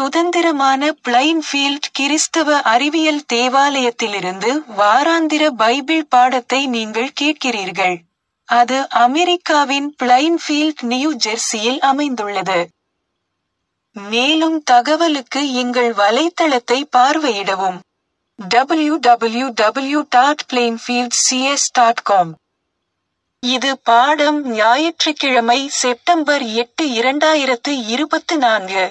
சுதந்திரமான பிளைன்ஃபீல்ட் கிறிஸ்தவ அறிவியல் தேவாலயத்திலிருந்து வாராந்திர பைபிள் பாடத்தை நீங்கள் கேட்கிறீர்கள். அது அமெரிக்காவின் பிளைன்ஃபீல்ட் நியூ ஜெர்சியில் அமைந்துள்ளது. மேலும் தகவலுக்கு எங்கள் வலைத்தளத்தை பார்வையிடவும். www.plainfieldcs.com இது பாடம் ஞாயிற்றுக்கிழமை செப்டம்பர் எட்டு இரண்டாயிரத்து இருபத்து நான்கு.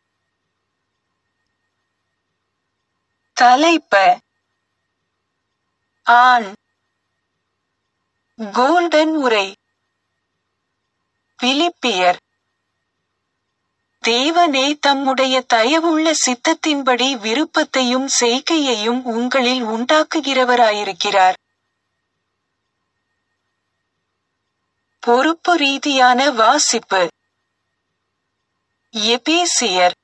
தலைப்ப ஆண் கோல்டன் உரை பிலிப்பியர் தேவனே தம்முடைய தயவுள்ள சித்தத்தின்படி விருப்பத்தையும் செய்கையையும் உங்களில் உண்டாக்குகிறவராயிருக்கிறார். பொறுப்பு ரீதியான வாசிப்பு எபேசியர்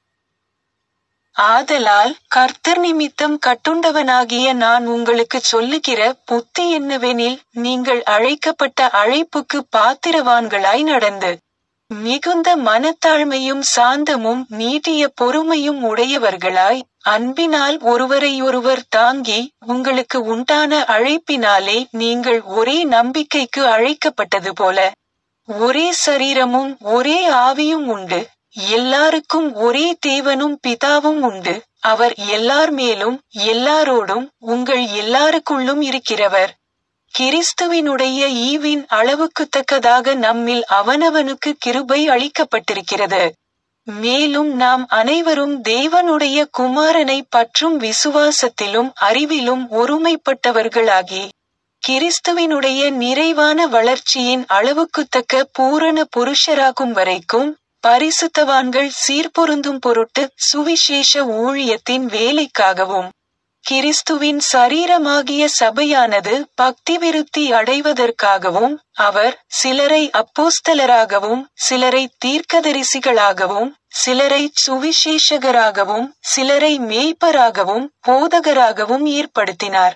ஆதலால் கர்த்தர் நிமித்தம் கட்டுண்டவனாகிய நான் உங்களுக்குச் சொல்லுகிற புத்தி என்னவெனில் நீங்கள் அழைக்கப்பட்ட அழைப்புக்கு பாத்திரவான்களாய் நடந்து மிகுந்த மனத்தாழ்மையும் சாந்தமும் நீட்டிய பொறுமையும் உடையவர்களாய் அன்பினால் ஒருவரையொருவர் தாங்கி உங்களுக்கு உண்டான அழைப்பினாலே நீங்கள் ஒரே நம்பிக்கைக்கு அழைக்கப்பட்டது போல ஒரே சரீரமும் ஒரே ஆவியும் உண்டு எல்லாருக்கும் ஒரே தேவனும் பிதாவும் உண்டு அவர் எல்லார் மேலும் எல்லாரோடும் உங்கள் எல்லாருக்குள்ளும் இருக்கிறவர் கிறிஸ்துவினுடைய ஈவின் அளவுக்குத்தக்கதாக நம்மில் அவனவனுக்கு கிருபை அளிக்கப்பட்டிருக்கிறது மேலும் நாம் அனைவரும் தேவனுடைய குமாரனை பற்றும் விசுவாசத்திலும் அறிவிலும் ஒருமைப்பட்டவர்களாகி கிறிஸ்துவினுடைய நிறைவான வளர்ச்சியின் அளவுக்குத்தக்க பூரண புருஷராகும் வரைக்கும் பரிசுத்தவான்கள் சீர்பொருந்தும் பொருட்டு சுவிசேஷ ஊழியத்தின் வேலைக்காகவும் கிறிஸ்துவின் சரீரமாகிய சபையானது பக்தி விருத்தி அடைவதற்காகவும் அவர் சிலரை அப்போஸ்தலராகவும் சிலரை தீர்க்கதரிசிகளாகவும் சிலரை சுவிசேஷகராகவும் சிலரை மேய்ப்பராகவும் போதகராகவும் ஏற்படுத்தினார்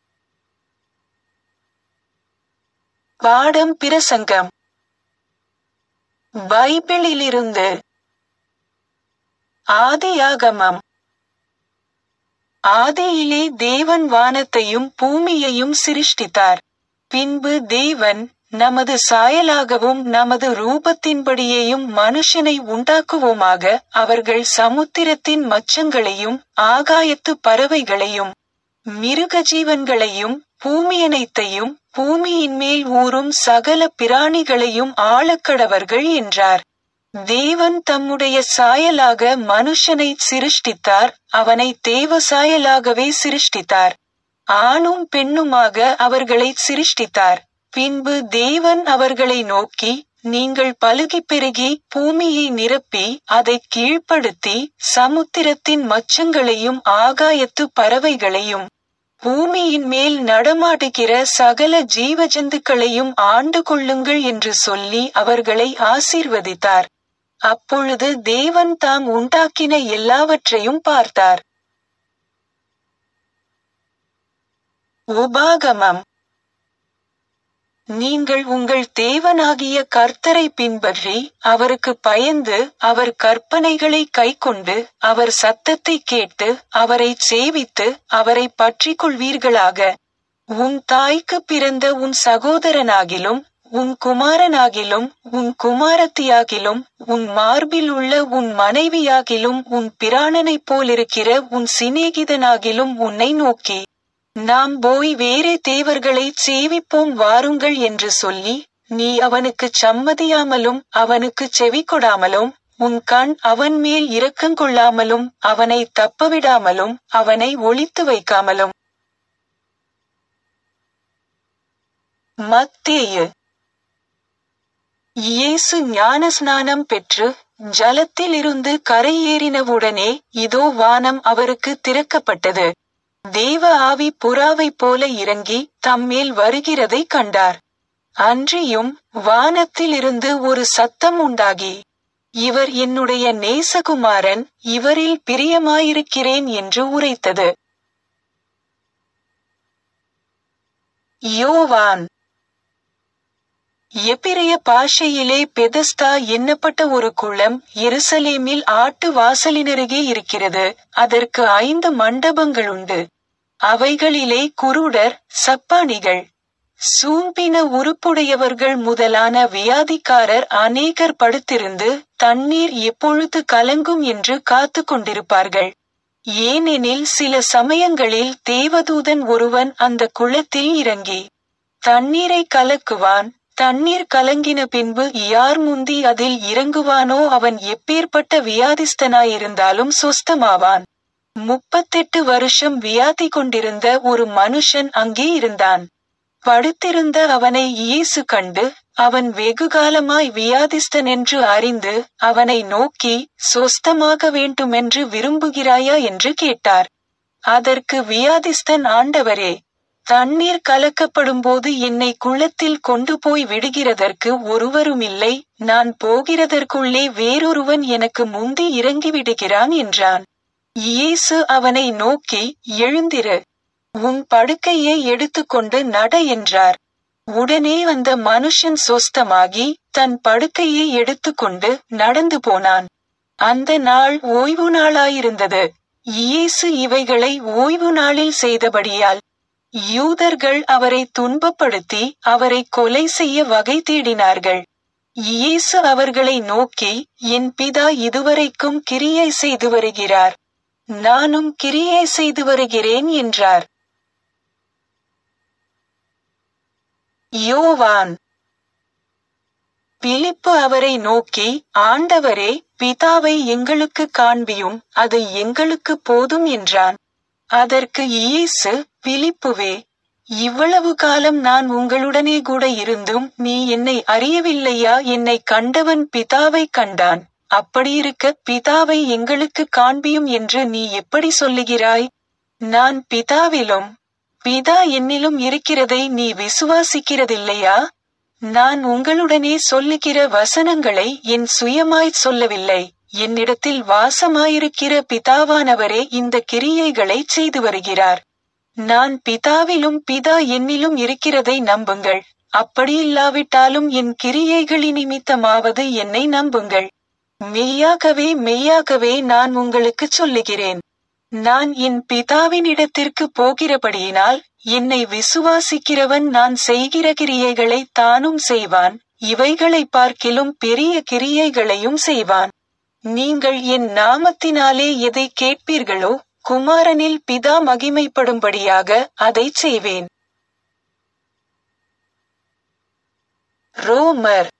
பாடம் பிரசங்கம் பைபிளிலிருந்து ஆதியாகமம் ஆதியிலே தேவன் வானத்தையும் பூமியையும் சிருஷ்டித்தார் பின்பு தேவன் நமது சாயலாகவும் நமது ரூபத்தின்படியேயும் மனுஷனை உண்டாக்குவோமாக அவர்கள் சமுத்திரத்தின் மச்சங்களையும் ஆகாயத்து பறவைகளையும் மிருக ஜீவன்களையும் பூமியனைத்தையும் பூமியின் மேல் ஊறும் சகல பிராணிகளையும் ஆளக்கடவர்கள் என்றார் தேவன் தம்முடைய சாயலாக மனுஷனை சிருஷ்டித்தார் அவனை தேவ சாயலாகவே சிருஷ்டித்தார் ஆணும் பெண்ணுமாக அவர்களை சிருஷ்டித்தார் பின்பு தேவன் அவர்களை நோக்கி நீங்கள் பலுகி பெருகி பூமியை நிரப்பி அதை கீழ்ப்படுத்தி சமுத்திரத்தின் மச்சங்களையும் ஆகாயத்து பறவைகளையும் பூமியின் மேல் நடமாடுகிற சகல ஜீவஜந்துக்களையும் ஆண்டு கொள்ளுங்கள் என்று சொல்லி அவர்களை ஆசீர்வதித்தார் அப்பொழுது தேவன் தாம் உண்டாக்கின எல்லாவற்றையும் பார்த்தார் உபாகமம் நீங்கள் உங்கள் தேவனாகிய கர்த்தரை பின்பற்றி அவருக்கு பயந்து அவர் கற்பனைகளை கைக்கொண்டு அவர் சத்தத்தை கேட்டு அவரை சேவித்து அவரை பற்றிக் கொள்வீர்களாக உன் தாய்க்கு பிறந்த உன் சகோதரனாகிலும் உன் குமாரனாகிலும் உன் குமாரத்தியாகிலும் உன் மார்பில் உள்ள உன் மனைவியாகிலும் உன் பிராணனைப் போலிருக்கிற உன் சிநேகிதனாகிலும் உன்னை நோக்கி நாம் போய் வேறே தேவர்களை சேவிப்போம் வாருங்கள் என்று சொல்லி நீ அவனுக்குச் சம்மதியாமலும் அவனுக்குச் செவி கொடாமலும் உன் கண் அவன் மேல் இரக்கங்கொள்ளாமலும் அவனை தப்பவிடாமலும் அவனை ஒளித்து வைக்காமலும் மத்தேயு இயேசு ஞானஸ்நானம் பெற்று ஜலத்திலிருந்து கரையேறினவுடனே இதோ வானம் அவருக்கு திறக்கப்பட்டது தேவ ஆவி புறாவைப் போல இறங்கி தம்மேல் வருகிறதை கண்டார் அன்றியும் வானத்திலிருந்து ஒரு சத்தம் உண்டாகி இவர் என்னுடைய நேசகுமாரன் இவரில் பிரியமாயிருக்கிறேன் என்று உரைத்தது யோவான் எபிரிய பாஷையிலே பெதஸ்தா எண்ணப்பட்ட ஒரு குளம் எருசலேமில் ஆட்டு வாசலினருகே இருக்கிறது அதற்கு ஐந்து மண்டபங்களுண்டு அவைகளிலே குருடர் சப்பானிகள் சூம்பின உறுப்புடையவர்கள் முதலான வியாதிக்காரர் அநேகர் படுத்திருந்து தண்ணீர் எப்பொழுது கலங்கும் என்று காத்து கொண்டிருப்பார்கள் ஏனெனில் சில சமயங்களில் தேவதூதன் ஒருவன் அந்த குளத்தில் இறங்கி தண்ணீரை கலக்குவான் தண்ணீர் கலங்கின பின்பு யார் முந்தி அதில் இறங்குவானோ அவன் எப்பேற்பட்ட வியாதிஸ்தனாயிருந்தாலும் சொஸ்தமாவான் முப்பத்தெட்டு வருஷம் வியாதி கொண்டிருந்த ஒரு மனுஷன் அங்கே இருந்தான் படுத்திருந்த அவனை இயேசு கண்டு அவன் வெகுகாலமாய் வியாதிஸ்தன் என்று அறிந்து அவனை நோக்கி சொஸ்தமாக வேண்டுமென்று விரும்புகிறாயா என்று கேட்டார் அதற்கு வியாதிஸ்தன் ஆண்டவரே தண்ணீர் கலக்கப்படும்போது என்னை குளத்தில் கொண்டு போய் விடுகிறதற்கு ஒருவருமில்லை நான் போகிறதற்குள்ளே வேறொருவன் எனக்கு முந்தி இறங்கி விடுகிறான் என்றான் இயேசு அவனை நோக்கி எழுந்திரு உன் படுக்கையை எடுத்துக்கொண்டு நட என்றார் உடனே அந்த மனுஷன் சொஸ்தமாகி தன் படுக்கையை எடுத்துக்கொண்டு நடந்து போனான் அந்த நாள் ஓய்வு நாளாயிருந்தது இயேசு இவைகளை ஓய்வு நாளில் செய்தபடியால் யூதர்கள் அவரை துன்பப்படுத்தி அவரை கொலை செய்ய வகை தேடினார்கள் இயேசு அவர்களை நோக்கி என் பிதா இதுவரைக்கும் கிரியை செய்து வருகிறார் நானும் கிரியை செய்து வருகிறேன் என்றார் யோவான் பிலிப்பு அவரை நோக்கி ஆண்டவரே பிதாவை எங்களுக்கு காண்பியும் அது எங்களுக்கு போதும் என்றான் அதற்கு இயேசு பிலிப்புவே இவ்வளவு காலம் நான் உங்களுடனே கூட இருந்தும் நீ என்னை அறியவில்லையா என்னை கண்டவன் பிதாவை கண்டான் அப்படியிருக்க பிதாவை எங்களுக்கு காண்பியும் என்று நீ எப்படி சொல்லுகிறாய் நான் பிதாவிலும் பிதா என்னிலும் இருக்கிறதை நீ விசுவாசிக்கிறதில்லையா நான் உங்களுடனே சொல்லுகிற வசனங்களை என் சுயமாய்ச் சொல்லவில்லை என்னிடத்தில் வாசமாயிருக்கிற பிதாவானவரே இந்த கிரியைகளை செய்து வருகிறார் நான் பிதாவிலும் பிதா என்னிலும் இருக்கிறதை நம்புங்கள் அப்படியில்லாவிட்டாலும் என் கிரியைகளின் நிமித்தமாவது என்னை நம்புங்கள் மெய்யாகவே மெய்யாகவே நான் உங்களுக்கு சொல்லுகிறேன் நான் என் பிதாவினிடத்திற்கு போகிறபடியினால் என்னை விசுவாசிக்கிறவன் நான் செய்கிற கிரியைகளை தானும் செய்வான் இவைகளை பார்க்கிலும் பெரிய கிரியைகளையும் செய்வான் நீங்கள் என் நாமத்தினாலே எதை கேட்பீர்களோ குமாரனில் பிதா மகிமைப்படும்படியாக அதைச் செய்வேன் ரோமர்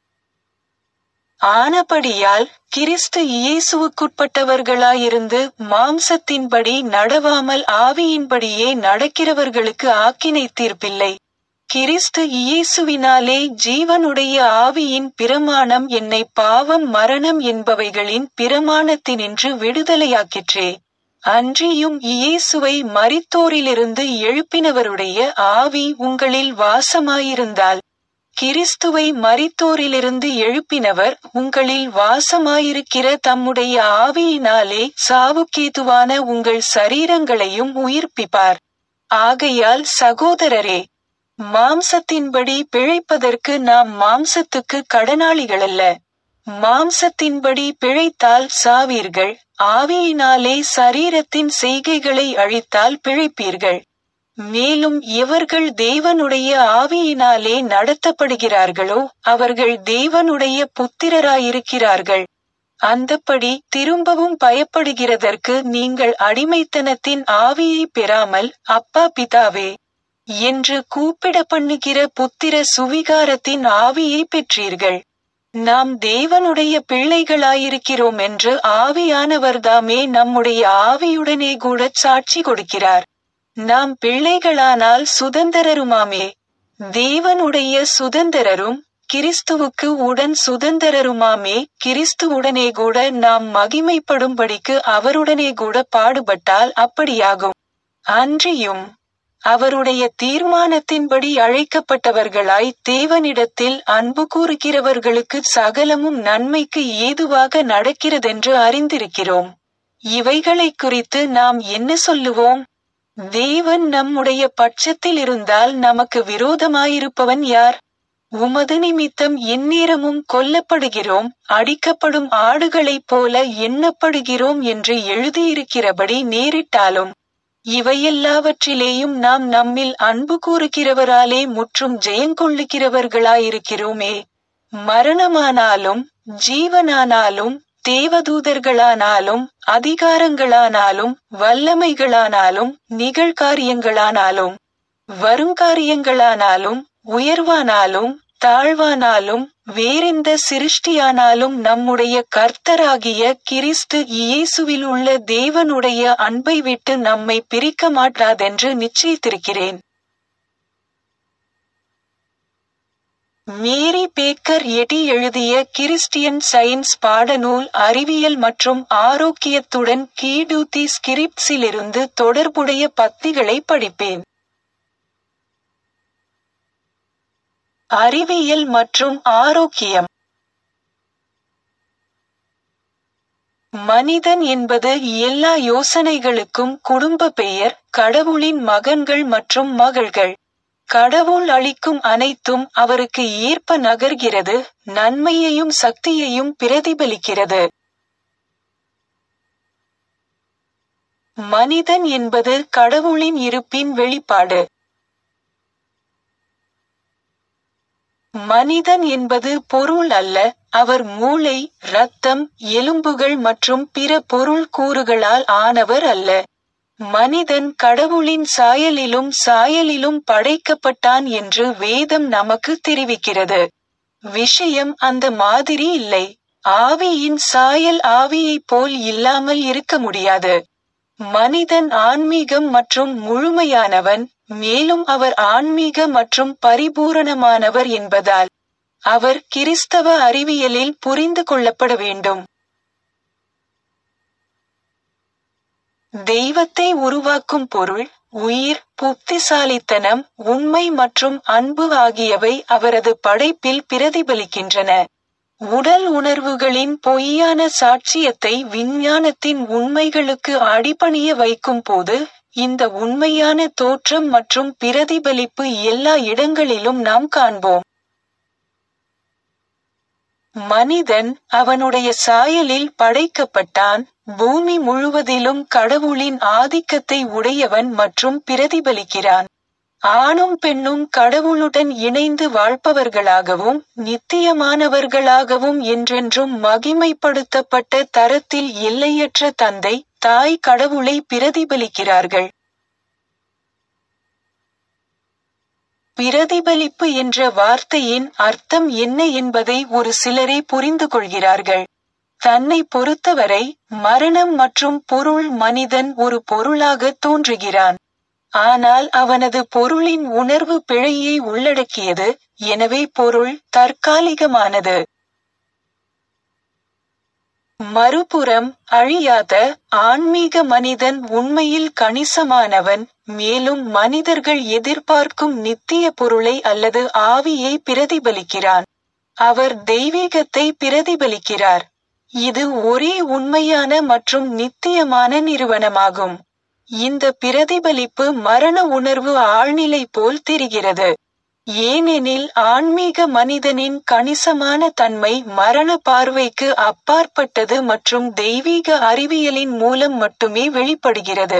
ஆனபடியால் கிறிஸ்து இயேசுவுக்குட்பட்டவர்களாயிருந்து மாம்சத்தின்படி நடவாமல் ஆவியின்படியே நடக்கிறவர்களுக்கு ஆக்கினை தீர்ப்பில்லை கிறிஸ்து இயேசுவினாலே ஜீவனுடைய ஆவியின் பிரமாணம் என்னை பாவம் மரணம் என்பவைகளின் பிரமாணத்தினின்று விடுதலையாக்கிற்றே அன்றியும் இயேசுவை மரித்தோரிலிருந்து எழுப்பினவருடைய ஆவி உங்களில் வாசமாயிருந்தால் கிறிஸ்துவை மரித்தோரிலிருந்து எழுப்பினவர் உங்களில் வாசமாயிருக்கிற தம்முடைய ஆவியினாலே சாவுக்கேதுவான உங்கள் சரீரங்களையும் உயிர்ப்பிப்பார் ஆகையால் சகோதரரே மாம்சத்தின்படி பிழைப்பதற்கு நாம் மாம்சத்துக்கு கடனாளிகளல்ல மாம்சத்தின்படி பிழைத்தால் சாவீர்கள் ஆவியினாலே சரீரத்தின் செய்கைகளை அழித்தால் பிழைப்பீர்கள் மேலும் எவர்கள் தேவனுடைய ஆவியினாலே நடத்தப்படுகிறார்களோ அவர்கள் தேவனுடைய புத்திரராயிருக்கிறார்கள் அந்தப்படி திரும்பவும் பயப்படுகிறதற்கு நீங்கள் அடிமைத்தனத்தின் ஆவியை பெறாமல் அப்பா பிதாவே என்று கூப்பிட பண்ணுகிற புத்திர சுவிகாரத்தின் ஆவியை பெற்றீர்கள் நாம் தேவனுடைய பிள்ளைகளாயிருக்கிறோம் என்று ஆவியானவர்தாமே நம்முடைய ஆவியுடனே கூட சாட்சி கொடுக்கிறார் நாம் பிள்ளைகளானால் சுதந்திரருமாமே தேவனுடைய சுதந்திரரும் கிறிஸ்துவுக்கு உடன் சுதந்திரருமாமே கிறிஸ்துவுடனே கூட நாம் மகிமைப்படும்படிக்கு அவருடனே கூட பாடுபட்டால் அப்படியாகும் அன்றியும் அவருடைய தீர்மானத்தின்படி அழைக்கப்பட்டவர்களாய் தேவனிடத்தில் அன்பு கூறுகிறவர்களுக்கு சகலமும் நன்மைக்கு ஏதுவாக நடக்கிறதென்று அறிந்திருக்கிறோம் இவைகளை குறித்து நாம் என்ன சொல்லுவோம் தேவன் நம்முடைய பட்சத்தில் இருந்தால் நமக்கு விரோதமாயிருப்பவன் யார் உமது நிமித்தம் எந்நேரமும் கொல்லப்படுகிறோம் அடிக்கப்படும் ஆடுகளைப் போல எண்ணப்படுகிறோம் என்று எழுதியிருக்கிறபடி நேரிட்டாலும் இவையெல்லாவற்றிலேயும் நாம் நம்மில் அன்பு கூறுகிறவராலே முற்றும் ஜெயங்கொள்ளுகிறவர்களாயிருக்கிறோமே மரணமானாலும் ஜீவனானாலும் தேவதூதர்களானாலும் அதிகாரங்களானாலும் வல்லமைகளானாலும் நிகழ்காரியங்களானாலும் வருங்காரியங்களானாலும் உயர்வானாலும் தாழ்வானாலும் வேறெந்த சிருஷ்டியானாலும் நம்முடைய கர்த்தராகிய கிறிஸ்து இயேசுவில் உள்ள தேவனுடைய அன்பை விட்டு நம்மை பிரிக்க மாட்டாதென்று நிச்சயித்திருக்கிறேன் மேரி பேக்கர் எடி எழுதிய கிறிஸ்டியன் சயின்ஸ் பாடநூல் அறிவியல் மற்றும் ஆரோக்கியத்துடன் கீடூத்தி ஸ்கிரிப்ட்ஸிலிருந்து தொடர்புடைய பத்திகளை படிப்பேன் அறிவியல் மற்றும் ஆரோக்கியம் மனிதன் என்பது எல்லா யோசனைகளுக்கும் குடும்ப பெயர் கடவுளின் மகன்கள் மற்றும் மகள்கள் கடவுள் அளிக்கும் அனைத்தும் அவருக்கு ஏற்ப நகர்கிறது நன்மையையும் சக்தியையும் பிரதிபலிக்கிறது மனிதன் என்பது கடவுளின் இருப்பின் வெளிப்பாடு மனிதன் என்பது பொருள் அல்ல அவர் மூளை இரத்தம் எலும்புகள் மற்றும் பிற பொருள் கூறுகளால் ஆனவர் அல்ல மனிதன் கடவுளின் சாயலிலும் சாயலிலும் படைக்கப்பட்டான் என்று வேதம் நமக்கு தெரிவிக்கிறது விஷயம் அந்த மாதிரி இல்லை ஆவியின் சாயல் ஆவியைப் போல் இல்லாமல் இருக்க முடியாது மனிதன் ஆன்மீகம் மற்றும் முழுமையானவன் மேலும் அவர் ஆன்மீக மற்றும் பரிபூரணமானவர் என்பதால் அவர் கிறிஸ்தவ அறிவியலில் புரிந்து கொள்ளப்பட வேண்டும் தெய்வத்தை உருவாக்கும் பொருள் உயிர் புத்திசாலித்தனம் உண்மை மற்றும் அன்பு ஆகியவை அவரது படைப்பில் பிரதிபலிக்கின்றன உடல் உணர்வுகளின் பொய்யான சாட்சியத்தை விஞ்ஞானத்தின் உண்மைகளுக்கு அடிபணிய வைக்கும் போது இந்த உண்மையான தோற்றம் மற்றும் பிரதிபலிப்பு எல்லா இடங்களிலும் நாம் காண்போம் மனிதன் அவனுடைய சாயலில் படைக்கப்பட்டான் பூமி முழுவதிலும் கடவுளின் ஆதிக்கத்தை உடையவன் மற்றும் பிரதிபலிக்கிறான் ஆணும் பெண்ணும் கடவுளுடன் இணைந்து வாழ்பவர்களாகவும் நித்தியமானவர்களாகவும் என்றென்றும் மகிமைப்படுத்தப்பட்ட தரத்தில் எல்லையற்ற தந்தை தாய் கடவுளை பிரதிபலிக்கிறார்கள் பிரதிபலிப்பு என்ற வார்த்தையின் அர்த்தம் என்ன என்பதை ஒரு சிலரே புரிந்து கொள்கிறார்கள் தன்னை பொறுத்தவரை மரணம் மற்றும் பொருள் மனிதன் ஒரு பொருளாக தோன்றுகிறான் ஆனால் அவனது பொருளின் உணர்வு பிழையை உள்ளடக்கியது எனவே பொருள் தற்காலிகமானது மறுபுறம் அழியாத ஆன்மீக மனிதன் உண்மையில் கணிசமானவன் மேலும் மனிதர்கள் எதிர்பார்க்கும் நித்திய பொருளை அல்லது ஆவியை பிரதிபலிக்கிறான் அவர் தெய்வீகத்தை பிரதிபலிக்கிறார் இது ஒரே உண்மையான மற்றும் நித்தியமான நிறுவனமாகும் இந்த பிரதிபலிப்பு மரண உணர்வு ஆழ்நிலை போல் தெரிகிறது ஏனெனில் ஆன்மீக மனிதனின் கணிசமான தன்மை மரண பார்வைக்கு அப்பாற்பட்டது மற்றும் தெய்வீக அறிவியலின் மூலம் மட்டுமே வெளிப்படுகிறது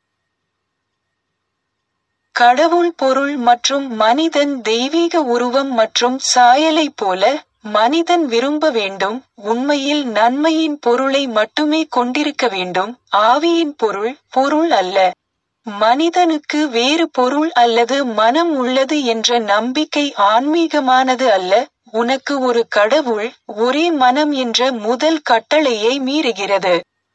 கடவுள் பொருள் மற்றும் மனிதன் தெய்வீக உருவம் மற்றும் சாயலைப் போல மனிதன் விரும்ப வேண்டும் உண்மையில் நன்மையின் பொருளை மட்டுமே கொண்டிருக்க வேண்டும் ஆவியின் பொருள் பொருள் அல்ல மனிதனுக்கு வேறு பொருள் அல்லது மனம் உள்ளது என்ற நம்பிக்கை ஆன்மீகமானது அல்ல உனக்கு ஒரு கடவுள் ஒரே மனம் என்ற முதல் கட்டளையை மீறுகிறது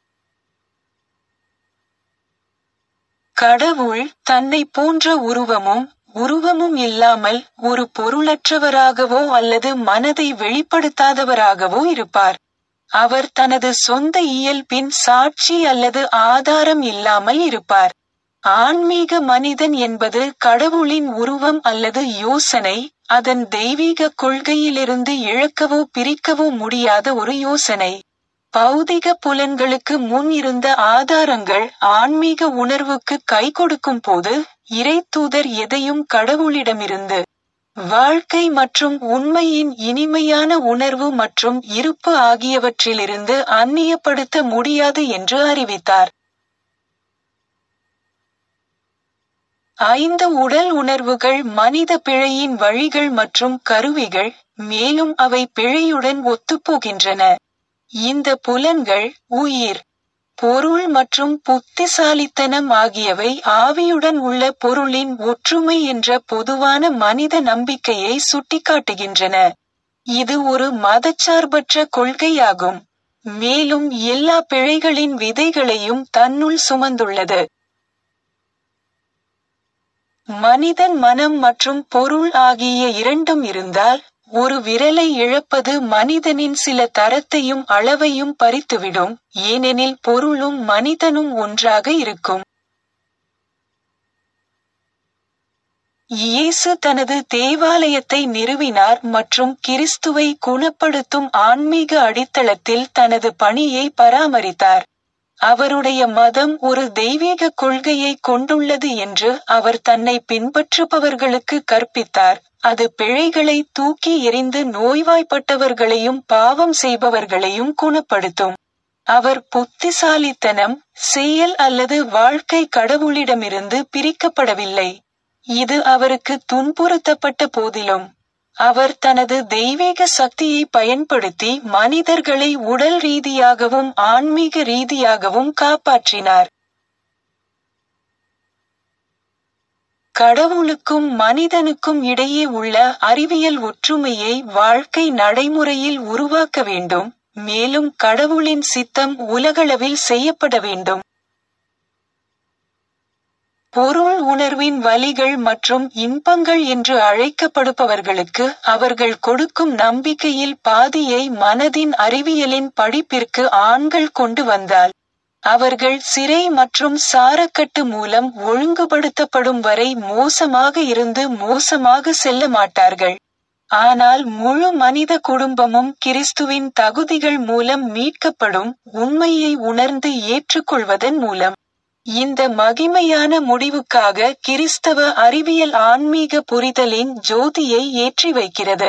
கடவுள் தன்னை போன்ற உருவமும் உருவமும் இல்லாமல் ஒரு பொருளற்றவராகவோ அல்லது மனதை வெளிப்படுத்தாதவராகவோ இருப்பார் அவர் தனது சொந்த இயல்பின் சாட்சி அல்லது ஆதாரம் இல்லாமல் இருப்பார் ஆன்மீக மனிதன் என்பது கடவுளின் உருவம் அல்லது யோசனை அதன் தெய்வீக கொள்கையிலிருந்து இழக்கவோ பிரிக்கவோ முடியாத ஒரு யோசனை பௌதிக புலன்களுக்கு முன் இருந்த ஆதாரங்கள் ஆன்மீக உணர்வுக்கு கை கொடுக்கும் போது இறை தூதர் எதையும் கடவுளிடமிருந்து வாழ்க்கை மற்றும் உண்மையின் இனிமையான உணர்வு மற்றும் இருப்பு ஆகியவற்றிலிருந்து அந்நியப்படுத்த முடியாது என்று அறிவித்தார் ஐந்து உடல் உணர்வுகள் மனித பிழையின் வழிகள் மற்றும் கருவிகள் மேலும் அவை பிழையுடன் ஒத்துப்போகின்றன இந்த புலன்கள் உயிர் பொருள் மற்றும் புத்திசாலித்தனம் ஆகியவை ஆவியுடன் உள்ள பொருளின் ஒற்றுமை என்ற பொதுவான மனித நம்பிக்கையை சுட்டிக்காட்டுகின்றன இது ஒரு மதச்சார்பற்ற கொள்கையாகும் மேலும் எல்லா பிழைகளின் விதைகளையும் தன்னுள் சுமந்துள்ளது மனிதன் மனம் மற்றும் பொருள் ஆகிய இரண்டும் இருந்தால் ஒரு விரலை இழப்பது மனிதனின் சில தரத்தையும் அளவையும் பறித்துவிடும் ஏனெனில் பொருளும் மனிதனும் ஒன்றாக இருக்கும் இயேசு தனது தேவாலயத்தை நிறுவினார் மற்றும் கிறிஸ்துவை குணப்படுத்தும் ஆன்மீக அடித்தளத்தில் தனது பணியை பராமரித்தார் அவருடைய மதம் ஒரு தெய்வீக கொள்கையை கொண்டுள்ளது என்று அவர் தன்னை பின்பற்றுபவர்களுக்கு கற்பித்தார் அது பிழைகளை தூக்கி எறிந்து நோய்வாய்ப்பட்டவர்களையும் பாவம் செய்பவர்களையும் குணப்படுத்தும் அவர் புத்திசாலித்தனம் செயல் அல்லது வாழ்க்கை கடவுளிடமிருந்து பிரிக்கப்படவில்லை இது அவருக்கு துன்புறுத்தப்பட்ட போதிலும் அவர் தனது தெய்வீக சக்தியை பயன்படுத்தி மனிதர்களை உடல் ரீதியாகவும் ஆன்மீக ரீதியாகவும் காப்பாற்றினார் கடவுளுக்கும் மனிதனுக்கும் இடையே உள்ள அறிவியல் ஒற்றுமையை வாழ்க்கை நடைமுறையில் உருவாக்க வேண்டும் மேலும் கடவுளின் சித்தம் உலகளவில் செய்யப்பட வேண்டும் பொருள் உணர்வின் வலிகள் மற்றும் இன்பங்கள் என்று அழைக்கப்படுபவர்களுக்கு அவர்கள் கொடுக்கும் நம்பிக்கையில் பாதியை மனதின் அறிவியலின் படிப்பிற்கு ஆண்கள் கொண்டு வந்தால் அவர்கள் சிறை மற்றும் சாரக்கட்டு மூலம் ஒழுங்குபடுத்தப்படும் வரை மோசமாக இருந்து மோசமாக செல்ல மாட்டார்கள் ஆனால் முழு மனித குடும்பமும் கிறிஸ்துவின் தகுதிகள் மூலம் மீட்கப்படும் உண்மையை உணர்ந்து ஏற்றுக்கொள்வதன் மூலம் இந்த மகிமையான முடிவுக்காக கிறிஸ்தவ அறிவியல் ஆன்மீக புரிதலின் ஜோதியை ஏற்றி வைக்கிறது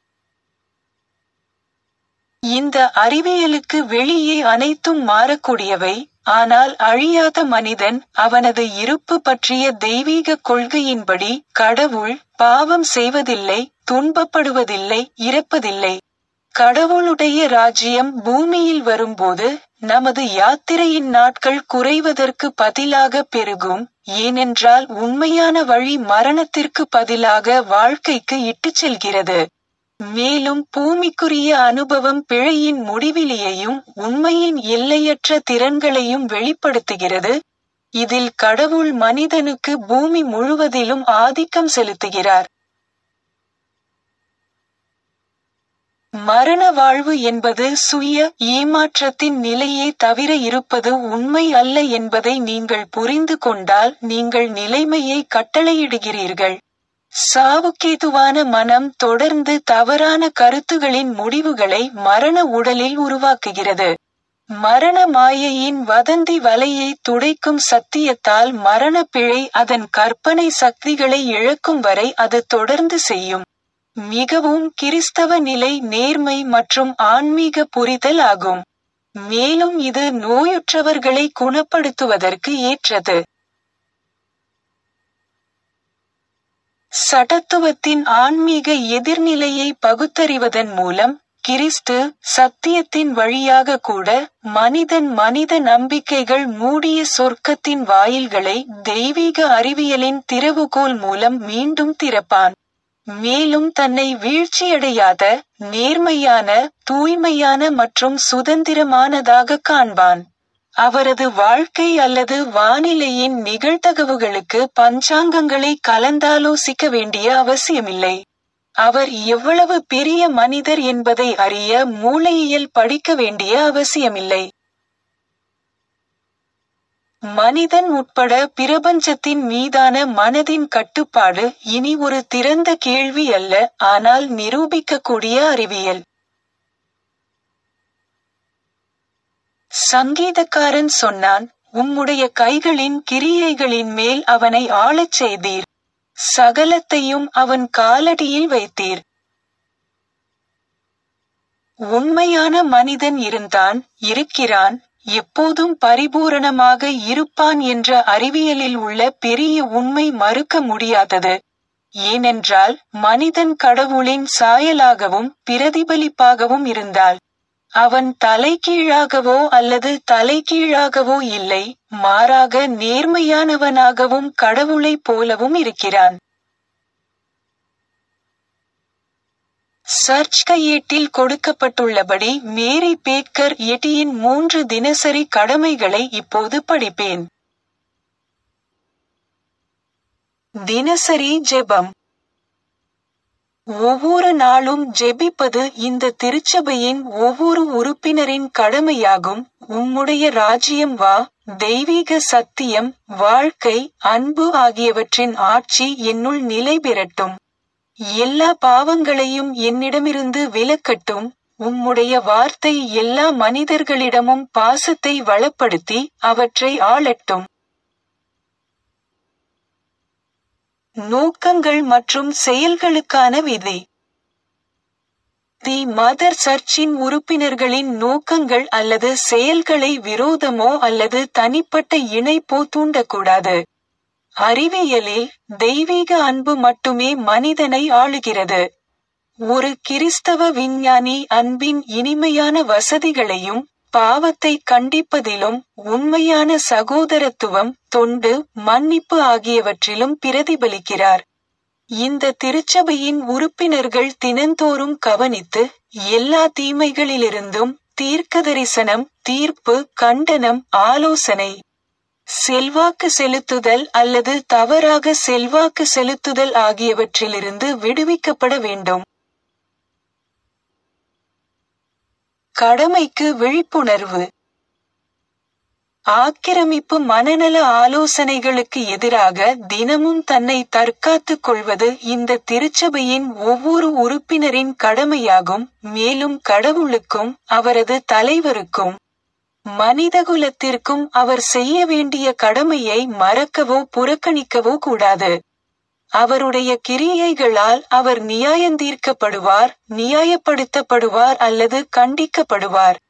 இந்த அறிவியலுக்கு வெளியே அனைத்தும் மாறக்கூடியவை ஆனால் அழியாத மனிதன் அவனது இருப்பு பற்றிய தெய்வீக கொள்கையின்படி கடவுள் பாவம் செய்வதில்லை துன்பப்படுவதில்லை இறப்பதில்லை கடவுளுடைய ராஜ்யம் பூமியில் வரும்போது நமது யாத்திரையின் நாட்கள் குறைவதற்கு பதிலாக பெருகும் ஏனென்றால் உண்மையான வழி மரணத்திற்கு பதிலாக வாழ்க்கைக்கு இட்டுச் செல்கிறது மேலும் பூமிக்குரிய அனுபவம் பிழையின் முடிவிலியையும் உண்மையின் எல்லையற்ற திறன்களையும் வெளிப்படுத்துகிறது இதில் கடவுள் மனிதனுக்கு பூமி முழுவதிலும் ஆதிக்கம் செலுத்துகிறார் மரண வாழ்வு என்பது சுய ஏமாற்றத்தின் நிலையே தவிர இருப்பது உண்மை அல்ல என்பதை நீங்கள் புரிந்து கொண்டால் நீங்கள் நிலைமையை கட்டளையிடுகிறீர்கள் சாவுக்கேதுவான மனம் தொடர்ந்து தவறான கருத்துகளின் முடிவுகளை மரண உடலில் உருவாக்குகிறது மரண மாயையின் வதந்தி வலையை துடைக்கும் சத்தியத்தால் மரண பிழை அதன் கற்பனை சக்திகளை இழக்கும் வரை அது தொடர்ந்து செய்யும் மிகவும் கிறிஸ்தவ நிலை நேர்மை மற்றும் ஆன்மீக புரிதல் ஆகும் மேலும் இது நோயுற்றவர்களை குணப்படுத்துவதற்கு ஏற்றது சடத்துவத்தின் ஆன்மீக எதிர்நிலையை பகுத்தறிவதன் மூலம் கிறிஸ்து சத்தியத்தின் வழியாக கூட மனிதன் மனித நம்பிக்கைகள் மூடிய சொர்க்கத்தின் வாயில்களை தெய்வீக அறிவியலின் திறவுகோல் மூலம் மீண்டும் திறப்பான் மேலும் தன்னை வீழ்ச்சியடையாத நேர்மையான தூய்மையான மற்றும் சுதந்திரமானதாக காண்பான் அவரது வாழ்க்கை அல்லது வானிலையின் நிகழ்தகவுகளுக்கு பஞ்சாங்கங்களை கலந்தாலோசிக்க வேண்டிய அவசியமில்லை அவர் எவ்வளவு பெரிய மனிதர் என்பதை அறிய மூளையியல் படிக்க வேண்டிய அவசியமில்லை மனிதன் உட்பட பிரபஞ்சத்தின் மீதான மனதின் கட்டுப்பாடு இனி ஒரு திறந்த கேள்வி அல்ல ஆனால் நிரூபிக்கக்கூடிய அறிவியல் சங்கீதக்காரன் சொன்னான் உம்முடைய கைகளின் கிரியைகளின் மேல் அவனை ஆளச் செய்தீர் சகலத்தையும் அவன் காலடியில் வைத்தீர் உண்மையான மனிதன் இருந்தான் இருக்கிறான் எப்போதும் பரிபூரணமாக இருப்பான் என்ற அறிவியலில் உள்ள பெரிய உண்மை மறுக்க முடியாதது ஏனென்றால் மனிதன் கடவுளின் சாயலாகவும் பிரதிபலிப்பாகவும் இருந்தால் அவன் தலைகீழாகவோ அல்லது தலைகீழாகவோ இல்லை மாறாக நேர்மையானவனாகவும் கடவுளைப் போலவும் இருக்கிறான் சர்ச் கையேட்டில் கொடுக்கப்பட்டுள்ளபடி மேரி பேக்கர் எட்டியின் மூன்று தினசரி கடமைகளை இப்போது படிப்பேன் தினசரி ஜெபம் ஒவ்வொரு நாளும் ஜெபிப்பது இந்த திருச்சபையின் ஒவ்வொரு உறுப்பினரின் கடமையாகும் உம்முடைய ராஜ்யம் வா தெய்வீக சத்தியம் வாழ்க்கை அன்பு ஆகியவற்றின் ஆட்சி என்னுள் நிலை பெறட்டும் எல்லா பாவங்களையும் என்னிடமிருந்து விலக்கட்டும் உம்முடைய வார்த்தை எல்லா மனிதர்களிடமும் பாசத்தை வளப்படுத்தி அவற்றை ஆளட்டும் நோக்கங்கள் மற்றும் செயல்களுக்கான விதி தி மதர் சர்ச்சின் உறுப்பினர்களின் நோக்கங்கள் அல்லது செயல்களை விரோதமோ அல்லது தனிப்பட்ட இணைப்போ தூண்டக்கூடாது அறிவியலில் தெய்வீக அன்பு மட்டுமே மனிதனை ஆளுகிறது ஒரு கிறிஸ்தவ விஞ்ஞானி அன்பின் இனிமையான வசதிகளையும் பாவத்தை கண்டிப்பதிலும் உண்மையான சகோதரத்துவம் தொண்டு மன்னிப்பு ஆகியவற்றிலும் பிரதிபலிக்கிறார் இந்த திருச்சபையின் உறுப்பினர்கள் தினந்தோறும் கவனித்து எல்லா தீமைகளிலிருந்தும் தீர்க்கதரிசனம் தீர்ப்பு கண்டனம் ஆலோசனை செல்வாக்கு செலுத்துதல் அல்லது தவறாக செல்வாக்கு செலுத்துதல் ஆகியவற்றிலிருந்து விடுவிக்கப்பட வேண்டும் கடமைக்கு விழிப்புணர்வு ஆக்கிரமிப்பு மனநல ஆலோசனைகளுக்கு எதிராக தினமும் தன்னை தற்காத்துக் கொள்வது இந்த திருச்சபையின் ஒவ்வொரு உறுப்பினரின் கடமையாகும் மேலும் கடவுளுக்கும் அவரது தலைவருக்கும் மனிதகுலத்திற்கும் அவர் செய்ய வேண்டிய கடமையை மறக்கவோ புறக்கணிக்கவோ கூடாது அவருடைய கிரியைகளால் அவர் நியாயந்தீர்க்கப்படுவார் நியாயப்படுத்தப்படுவார் அல்லது கண்டிக்கப்படுவார்